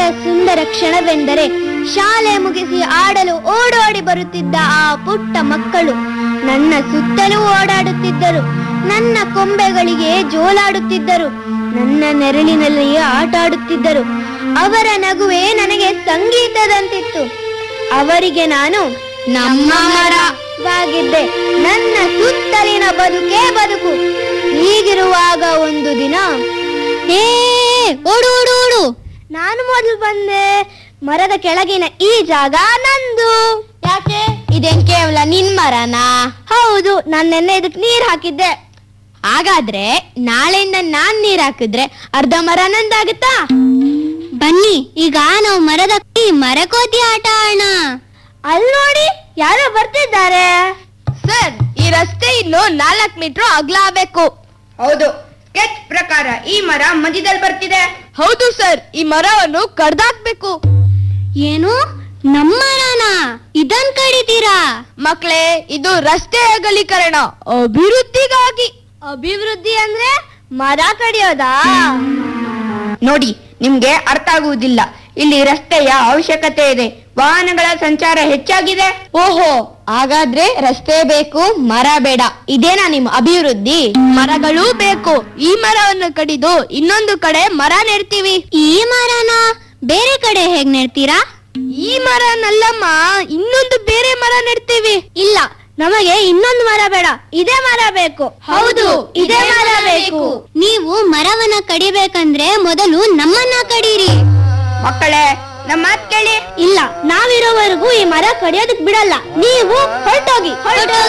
ಸುಂದರ ಕ್ಷಣವೆಂದರೆ ಶಾಲೆ ಮುಗಿಸಿ ಆಡಲು ಓಡೋಡಿ ಬರುತ್ತಿದ್ದ ಆ ಪುಟ್ಟ ಮಕ್ಕಳು ನನ್ನ ಸುತ್ತಲೂ ಓಡಾಡುತ್ತಿದ್ದರು ನನ್ನ ಕೊಂಬೆಗಳಿಗೆ ಜೋಲಾಡುತ್ತಿದ್ದರು ನನ್ನ ನೆರಳಿನಲ್ಲಿ ಆಟ ಆಡುತ್ತಿದ್ದರು ಅವರ ನಗುವೆ ನನಗೆ ಸಂಗೀತದಂತಿತ್ತು ಅವರಿಗೆ ನಾನು ನಮ್ಮ ಮರವಾಗಿದ್ದೆ ನನ್ನ ಸುತ್ತಲಿನ ಬದುಕೇ ಬದುಕು ಹೀಗಿರುವಾಗ ಒಂದು ದಿನ ಏ ಓಡು ಓಡು ಓಡು ನಾನು ಮೊದಲು ಬಂದೆ ಮರದ ಕೆಳಗಿನ ಈ ಜಾಗ ನಂದು ಯಾಕೆ ಇದೇನ್ ಕೇವಲ ನಿನ್ ಮರನಾ ಹೌದು ನಾನು ನೆನ್ನೆ ಇದಕ್ ನೀರ್ ಹಾಕಿದ್ದೆ ಹಾಗಾದ್ರೆ ನಾಳೆಯಿಂದ ನಾನ್ ನೀರ್ ಹಾಕಿದ್ರೆ ಅರ್ಧ ಮರ ನಂದಾಗುತ್ತಾ ಬನ್ನಿ ಈಗ ನಾವು ಮರದ ಈ ಮರಕೋತಿ ಆಟ ಆಡೋಣ ಅಲ್ಲಿ ನೋಡಿ ಯಾರೋ ಬರ್ತಿದ್ದಾರೆ ಸರ್ ಈ ರಸ್ತೆ ಇನ್ನು ನಾಲ್ಕು ಮೀಟರ್ ಅಗಲ ಆಗ್ಬೇಕು ಹೌದು ಸ್ಕೆಚ್ ಪ್ರಕಾರ ಈ ಮರ ಮಧ್ಯದಲ್ಲಿ ಬರ್ತಿದೆ ಹೌದು ಸರ್ ಈ ಮರವನ್ನು ಕಡ್ದಾಕ್ಬೇಕು ಏನು ನಮ್ಮ ಮರನ ಇದನ್ ಕಡಿತೀರಾ ಮಕ್ಕಳೇ ಇದು ರಸ್ತೆ ಅಗಲೀಕರಣ ಅಭಿವೃದ್ಧಿಗಾಗಿ ಅಭಿವೃದ್ಧಿ ಅಂದ್ರೆ ಮರ ಕಡಿಯೋದಾ ನೋಡಿ ನಿಮ್ಗೆ ಅರ್ಥ ಆಗುವುದಿಲ್ಲ ಇಲ್ಲಿ ರಸ್ತೆಯ ಅವಶ್ಯಕತೆ ಇದೆ ವಾಹನಗಳ ಸಂಚಾರ ಹೆಚ್ಚಾಗಿದೆ ಓಹೋ ಹಾಗಾದ್ರೆ ರಸ್ತೆ ಬೇಕು ಮರ ಬೇಡ ಇದೇನಾ ನಿಮ್ ಅಭಿವೃದ್ಧಿ ಮರಗಳೂ ಬೇಕು ಈ ಮರವನ್ನು ಕಡಿದು ಇನ್ನೊಂದು ಕಡೆ ಮರ ನೆಡ್ತೀವಿ ಈ ಮರನ ಬೇರೆ ಕಡೆ ಹೇಗ್ ನೆಡ್ತೀರಾ ಈ ಮರನಲ್ಲಮ್ಮ ಇನ್ನೊಂದು ಬೇರೆ ಮರ ನೆಡ್ತೀವಿ ಇಲ್ಲ ನಮಗೆ ಇನ್ನೊಂದು ಮರ ಬೇಡ ಇದೇ ಮರ ಬೇಕು ಹೌದು, ಇದೇ ಮರ ಬೇಕು. ನೀವು ಮರವನ್ನ ಕಡಿಬೇಕಂದ್ರೆ ಮೊದಲು ನಮ್ಮನ್ನ ಕಡೀರಿ ಮಕ್ಕಳೇ ನಮ್ಮ ಮಾತ್ ಕೇಳಿ ಇಲ್ಲ ನಾವಿರೋವರೆಗೂ ಈ ಮರ ಕಡಿಯೋದಕ್ ಬಿಡಲ್ಲ ನೀವು ಹೊರಟೋಗಿ